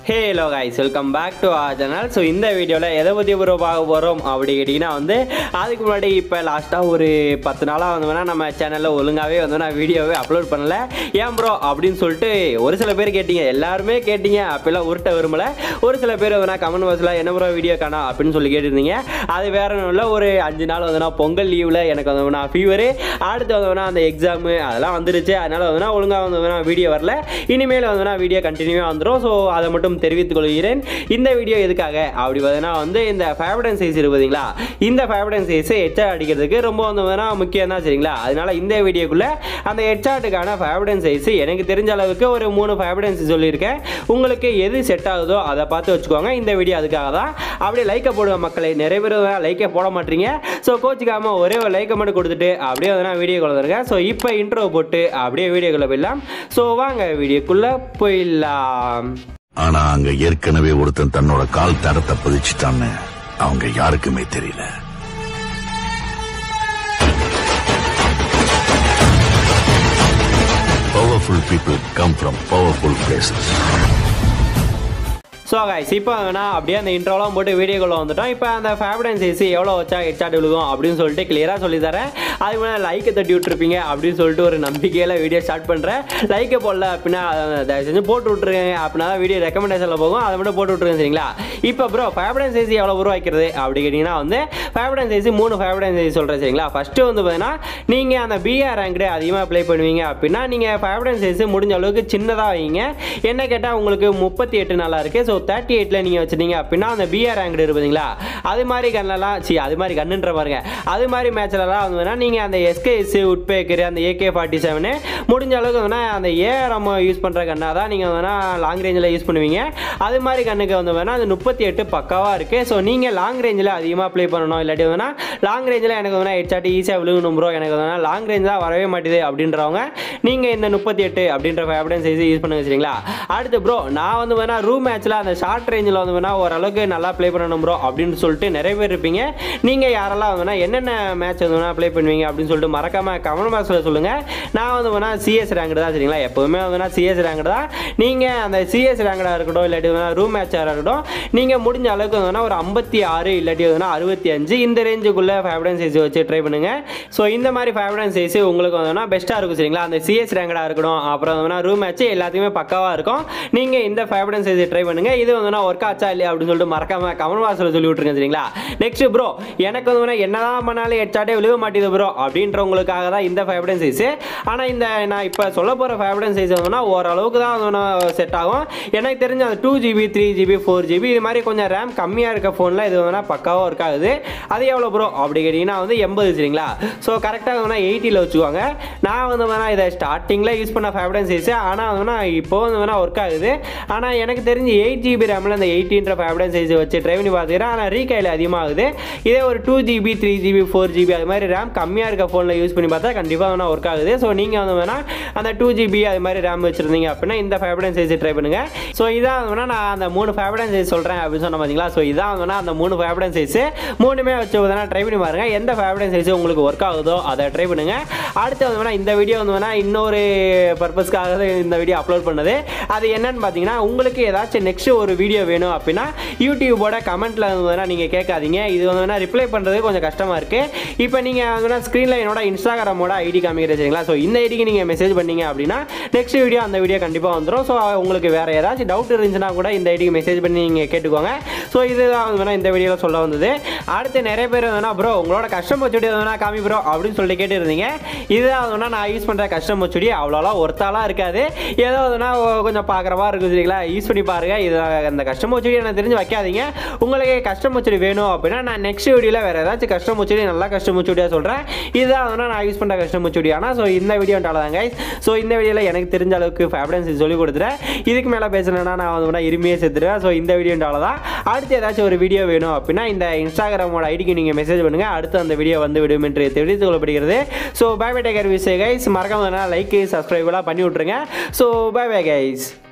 Hello guys welcome back to our channel so இந்த வீடியோவில் எதை பற்றி ப்ரோ பார்க்க போகிறோம் அப்படி கேட்டிங்கன்னா வந்து அதுக்கு முன்னாடி இப்போ லாஸ்ட்டாக ஒரு பத்து நாளாக வந்து வேணால் நம்ம சேனலில் ஒழுங்காகவே வந்து நான் வீடியோவே அப்லோட் பண்ணல ஏன் ப்ரோ அப்படின்னு சொல்லிட்டு ஒரு சில பேர் கேட்டீங்க எல்லாருமே கேட்டீங்க அப்பெல்லாம் உருட்ட விரும்பல ஒரு சில பேர் வந்து கமெண்ட் பாக்ஸில் என்ன ப்ரோ வீடியோ காணா அப்படின்னு சொல்லி கேட்டிருந்தீங்க அது வேற ஒன்றும் இல்லை ஒரு அஞ்சு நாள் வந்து நான் பொங்கல் லீவில் எனக்கு வந்து நான் ஃபீவரு அடுத்து வந்து வேணா அந்த எக்ஸாமு அதெல்லாம் வந்துருச்சு அதனால் வந்து நான் ஒழுங்காக வந்து வேணா வீடியோ வரல இனிமேல் வந்து நான் வீடியோ கண்டினியூவாக வந்துடும் ஸோ அதை மட்டும் தெரிவித்துக் கொள்கிறேன் இந்த வீடியோ எதுக்காக அப்படி பார்த்தீங்கன்னா வந்து இந்த ஃபேவரன் சைஸ் இருக்கு பார்த்தீங்களா இந்த ஃபேவரன் சைஸ் ஹெச்ஆர் அடிக்கிறதுக்கு ரொம்ப வந்து வேணா முக்கியம் தான் சரிங்களா அதனால இந்த வீடியோக்குள்ளே அந்த ஹெச்ஆர்ட்டுக்கான ஃபேவரன் சைஸ் எனக்கு தெரிஞ்ச அளவுக்கு ஒரு மூணு ஃபேவரன் சைஸ் சொல்லியிருக்கேன் உங்களுக்கு எது செட் ஆகுதோ அதை பார்த்து வச்சுக்கோங்க இந்த வீடியோ அதுக்காக தான் அப்படியே லைக்கை போடுங்க மக்களை நிறைய பேர் லைக்கை போட மாட்டீங்க ஸோ கோச்சிக்காமல் ஒரே ஒரு லைக்கை மட்டும் கொடுத்துட்டு அப்படியே வந்து நான் வீடியோ வந்துருக்கேன் ஸோ இப்போ இன்ட்ரோ போட்டு அப்படியே வீடியோக்குள்ளே போயிடலாம் ஸோ வாங்க வீடியோக்குள்ளே போயிடலாம் ஆனா அங்க ஏற்கனவே ஒருத்தன் தன்னோட கால் தரத்தை பதிச்சுட்டான்னு அவங்க யாருக்குமே தெரியல Powerful people come from powerful places. So guys இப்போ வேணா அப்படியே அந்த இன்ட்ரோலாம் போட்டு வீடியோக்குள்ள வந்துட்டோம் இப்போ அந்த ஃபேவரன் சைஸ் எவ்வளோ வச்சா ஹெட்சாட் விழுகும் அப்படின்னு சொல்லிட்டு கிளியராக சொல்லி தரேன் அதுக்கு முன்னாடி லைக்கை தட்டி விட்டுருப்பீங்க அப்படின்னு சொல்லிட்டு ஒரு நம்பிக்கையில் வீடியோ ஸ்டார்ட் பண்ணுறேன் லைக்கை போடல அப்படின்னா அதை தயவு செஞ்சு போட்டு விட்ருங்க அப்படின்னா தான் வீடியோ ரெக்கமெண்டேஷனில் போகும் அதை மட்டும் போட்டு விட்ருங்க சரிங்களா இப்போ ப்ரோ ஃபேவரன் சைஸ் எவ்வளோ உருவாக்கிறது அப்படி கேட்டிங்கன்னா வந்து ஃபேவரன் சைஸ் மூணு ஃபேவரன் சைஸ் சொல்கிறேன் சரிங்களா ஃபஸ்ட்டு வந்து பார்த்தீங்கன்னா நீங்கள் அந்த பிஆர் ரேங்க்டு அதிகமாக ப்ளே பண்ணுவீங்க அப்படின்னா நீங்கள் ஃபேவரன் சைஸ் முடிஞ்ச அளவுக்கு சின்னதாக வைங்க என்ன கேட்டால் உங்களுக்கு முப்பத்தி எட்டு நல்லா இருக்குது ஸோ தேர்ட்டி எயிட்டில் நீங்கள் வச்சுட்டீங்க அப்படின்னா அந்த பிஆர் ரேங்க்டு இருப்பீங்களா அது மாதிரி கண்ணெல்லாம் சி அது மாதிரி கண்ணுன்ற பாருங்க அது மாதிரி மேட்ச்லலாம் வந்து வேணால் நீங்கள் அந்த எஸ்கேஎஸ் உட்பேக்கர் அந்த ஏகே ஃபார்ட்டி செவனு முடிஞ்ச அளவுக்கு வேணா அந்த ஏஆர்எம் யூஸ் பண்ணுற கண்ணாக தான் நீங்கள் வேணா லாங் ரேஞ்சில் யூஸ் பண்ணுவீங்க அது மாதிரி கண்ணுக்கு வந்து வேணால் அது முப்பத்தி எட்டு பக்காவாக இருக்குது ஸோ நீங்கள் லாங் ரேஞ்சில் அதிகமாக ப்ளே பண்ணணும் இல்லாட்டி வேணா லாங் ரேஞ்சில் எனக்கு வேணா ஹெட்சாட் ஈஸியாக விழுகணும் ப்ரோ எனக்கு வேணா லாங் ரேஞ்ச் தான் வரவே மாட்டேது அப்படின்றவங்க நீங்கள் இந்த முப்பத்தி எட்டு அப்படின்ற ஃபேவரன் சைஸ் யூஸ் பண்ணுங்க சரிங்களா அடுத்து ப்ரோ நான் வந்து வேணா ரூம் மேட்ச்சில் அந்த ஷார்ட் ரேஞ்சில் வந்து வேணா ஓரளவுக்கு நல்லா ப்ளே பண்ணணும் ப்ரோ அப்படின்னு சொல்லிட்டு நிறைய பேர் இருப்பீங்க நீங்கள் யாரெல்லாம் வேணா என்னென்ன மேட்ச் வந்து வேணா ப்ளே பண்ணுவீங்க அப்படின்னு சொல்லிட்டு மறக்காம கமெண்ட் பாக்ஸில் சொல்லுங்கள் நான் வந்து வேணா சிஎஸ் ரேங்க் தான் சரிங்களா எப்போவுமே வந்து வேணா சிஎஸ் ரேங்க் தான் நீங்கள் அந்த சிஎஸ் ரேங்கடாக இருக்கட்டும் இல்லாட்டி வேணா ரூம் மேட்சாக இருக்கட்டும் நீங்கள் முடிஞ்ச அளவுக்கு வந்து வேணா ஒரு ஐம்பத்தி ஆறு இல்லாட்டி வந்து அறுபத்தி அஞ்சு இந்த ரேஞ்சுக்குள்ளே ஃபேவரன் சைஸ் வச்சு ட்ரை பண்ணுங்க ஸோ இந்த மாதிரி ஃபேவரன் சைஸ் உங்களுக்கு வந்து பெஸ்ட்டாக இருக்கும் சரிங்களா அந்த சிஎஸ் ரேங்கடாக இருக்கட்டும் அப்புறம் வந்து ரூம் மேட்ச் எல்லாத்துக்குமே பக்காவாக இருக்கும் நீங்கள் இந்த ஃபேவரன் சைஸ் ட்ரை பண்ணுங்க இது வந்து ஒர்க் ஆச்சா இல்லையா அப்படின்னு சொல்லிட்டு மறக்காம கமெண்ட் பாக்ஸில் சொல்லி விட்ருங்க சரிங்களா நெக்ஸ்ட் ப்ரோ எனக்கு வந்து என்னதான் பண்ணாலும் ஹெட்சாட்டே விழுக மாட்டேது ப்ரோ அப்படின்றவங்களுக்காக தான் இந்த ஃபேவரன் சைஸ் ஆனால் இந்த நான் இப்போ சொல்ல போகிற ஃபேவரன் சைஸ் வந்துன்னா ஓரளவுக்கு தான் செட் ஆகும் எனக்கு தெரிஞ்ச அந்த two GB three GB four GB இது மாதிரி கொஞ்சம் ரேம் கம்மியாக இருக்க ஃபோனில் இது வேணால் பக்காவாக ஒர்க் ஆகுது அது எவ்வளோ ப்ரோ அப்படி கேட்டிங்கன்னா வந்து எண்பது சரிங்களா ஸோ கரெக்டாக வேணா எயிட்டியில் வச்சுக்கோங்க நான் வந்து வேணா இதை ஸ்டார்டிங்கில் யூஸ் பண்ண ஃபேவரன் சைஸ் ஆனால் வந்து இப்போ வந்து வேணா ஒர்க் ஆகுது ஆனால் எனக்கு தெரிஞ்சு எயிட் ஜிபி ரேமில் அந்த எயிட்டின்ற ஃபேவரன் சைஸ் வச்சு ட்ரை பண்ணி பார்த்துக்கிறேன் ஆனால் ரீகையில் அதிகமாகுது இதே ஒரு two GB three GB four GB அது மாதிரி ரேம் கம்மியாக இருக்க ஃபோனில் யூஸ் பண்ணி பார்த்தா கண்டிப்பாக வேணா ஒர்க் ஆகுது ஸோ நீங்கள் வந்து வேணா அந்த டூ ஜிபி அது மாதிரி ரேம் வச்சுருந்தீங்க அப்படின்னா இந்த ஃபேவரன் சைஸ் ட்ரை பண்ணுங்கள் ஸோ இதான் வேணா நான் அந்த மூணு ஃபேவரன் சைஸ் சொல்கிறேன் அப்படின்னு சொன்ன பார்த்தீங்களா ஸோ இதான் வேணா அந்த மூணு ஃபேவரன் சைஸ் மூணுமே வச்சு வேணா ட்ரை பண்ணி பாருங்க எந்த ஃபேவரன் சைஸ் உங்களுக்கு ஒர்க் ஆகுதோ அதை ட்ரை பண்ணுங்க அடுத்து வந்து வேணா இந்த வீடியோ வந்து வேணா இன்னொரு பர்பஸ்க்காக தான் இந்த வீடியோ அப்லோட் பண்ணது அது என்னன்னு பார்த்தீங்கன்னா உங்களுக்கு ஏதாச்சும் நெக்ஸ்ட் ஒரு வீடியோ வேணும் அப்படின்னா யூடியூபோட கமெண்ட்டில் வந்து வேணா நீங்கள் கேட்காதீங்க இது வந்து வேணா ரிப்ளை பண்ணுறது கொஞ்சம் கஷ்டமாக இருக்குது இப்போ நீங்கள் வந்து ஸ்க்ரீனில் என்னோட இன்ஸ்டாகிராமோட ஐடி காமிக்கிற சரிங்களா ஸோ இந்த ஐடிக்கு நீங்கள் மெசேஜ் பண்ணீங்க அப்படின்னா நெக்ஸ்ட் வீடியோ அந்த வீடியோ கண்டிப்பாக வந்துடும் ஸோ உங்களுக்கு வேறு ஏதாச்சும் டவுட் இருந்துச்சுன்னா கூட இந்த ஐடிக்கு மெசேஜ் பண்ணி நீங்கள் கேட்டுக்கோங்க ஸோ இதுதான் வந்து வேணா இந்த வீடியோவில் சொல்ல வந்தது அடுத்து நிறைய பேர் வேணா ப்ரோ உங்களோட கஷ்டம் வச்சுடி வேணா காமி ப்ரோ அப்படின்னு சொல்லிட்டு கேட்டுருந்தீங்க இதுதான் வேணா நான் யூஸ் பண்ணுற கஷ்டம் வச்சுடி அவ்வளோலாம் ஒர்த்தாலாம் இருக்காது ஏதோ அதுனா கொஞ்சம் பார்க்குறவா இருக்கும் சரிங்களா யூஸ் பண்ணி பாருங்க இது அந்த கஷ்டம் வச்சுடி எனக்கு தெரிஞ்சு வைக்காதீங்க உங்களுக்கு கஷ்டம் வச்சுடி வேணும் அப்படின்னா நான் நெக்ஸ்ட் வீடியோவில் வேறு ஏதாச்சும் கஷ்டம் வச்சுடி நல்லா கஷ்டம் வச்சுடியாக சொல்கிறேன் இதுதான் வந்து நான் யூஸ் பண்ணுற கஷ்டம் வச்சுடி ஆனால் ஸோ இந்த வீடியோ தான் கைஸ் ஸோ இந்த வீடியோவில் எனக்கு தெரிஞ்ச அளவுக்கு ஃபேவரன்ஸ் சொல்லி கொடுத்துறேன் இதுக்கு மேலே பேசுனேன்னா நான் வந்து இருமையே செத்துருவேன் ஸோ இந்த வீடியோ தான் அடுத்து ஏதாச்சும் ஒரு வீடியோ வேணும் அப்படின்னா இந்த இன்ஸ்டாகிராமோட ஐடிக்கு நீங்கள் மெசேஜ் பண்ணுங்கள் அடுத்து அந்த வீடியோ வந்து விடும் என்று தெரிவித்துக் கொள்ளப்படுகிறது ஸோ பை பை டேக்கர் விஷய கைஸ் மறக்காம லைக் சப்ஸ்கிரைப்லாம் பண்ணி விட்ருங்க ஸோ பை பை கைஸ்